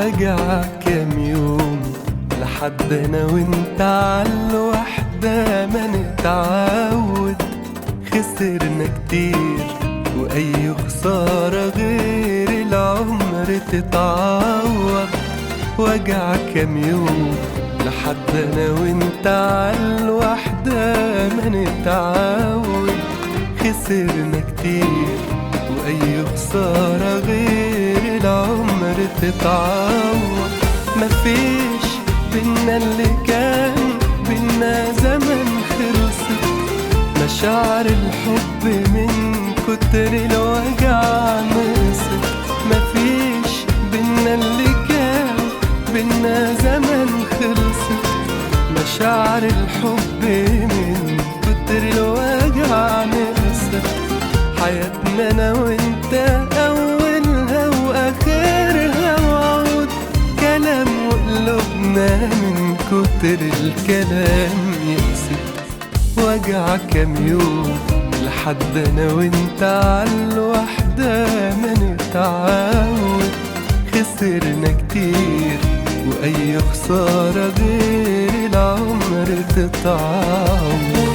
وجع كام يوم لحد انا وانت عالوحدة ما نتعود خسرنا كتير واي خسارة غير العمر تتعوض وجع كام يوم لحد انا وانت عالوحدة ما نتعود خسرنا كتير واي خسارة غير العمر تتعوض مفيش بينا اللي كان بينا زمن خلصت مشاعر الحب من كتر الوجع نقصت مفيش بينا اللي كان بينا زمن خلصت مشاعر الحب من كتر الوجع نقصت حياتنا انا وانت اولها واخرها وعود كلام وقلوبنا من كتر الكلام يقسد وجع كام يوم لحد انا وانت عالوحدة ما نتعود خسرنا كتير واي خسارة غير العمر تتعوض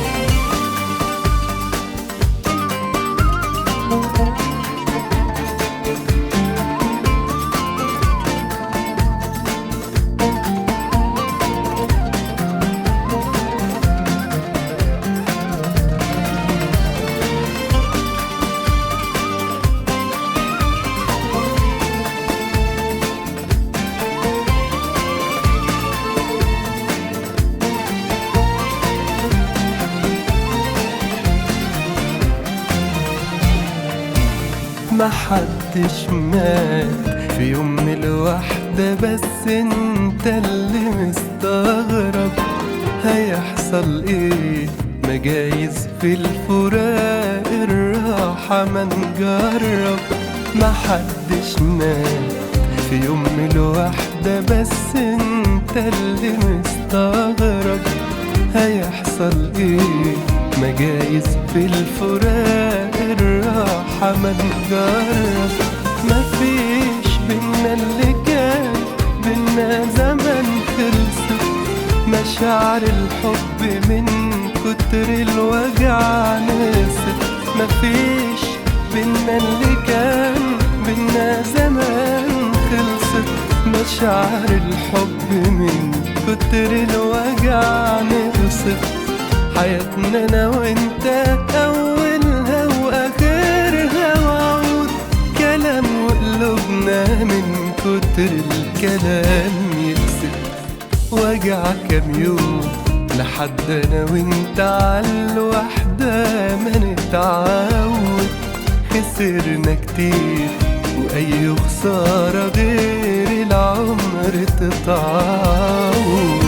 ما حدش مات في يوم الوحدة بس انت اللي مستغرب هيحصل ايه ما جايز في الفراق الراحة ما نجرب ما حدش مات في يوم الوحدة بس انت اللي مستغرب هيحصل ايه ما جايز في الفراق الراحة ما نجرب مفيش بينا اللي كان بينا زمن خلصت مشاعر الحب من كتر الوجع نست مفيش بينا اللي كان بينا زمان خلصت مشاعر الحب من كتر الوجع نقصت حياتنا انا وانت اولها واخرها وعود كلام وقلوبنا من كتر الكلام يقسد وجع كام يوم لحد انا وانت عالوحدة ما نتعود خسرنا كتير واي خسارة غير العمر تتعوض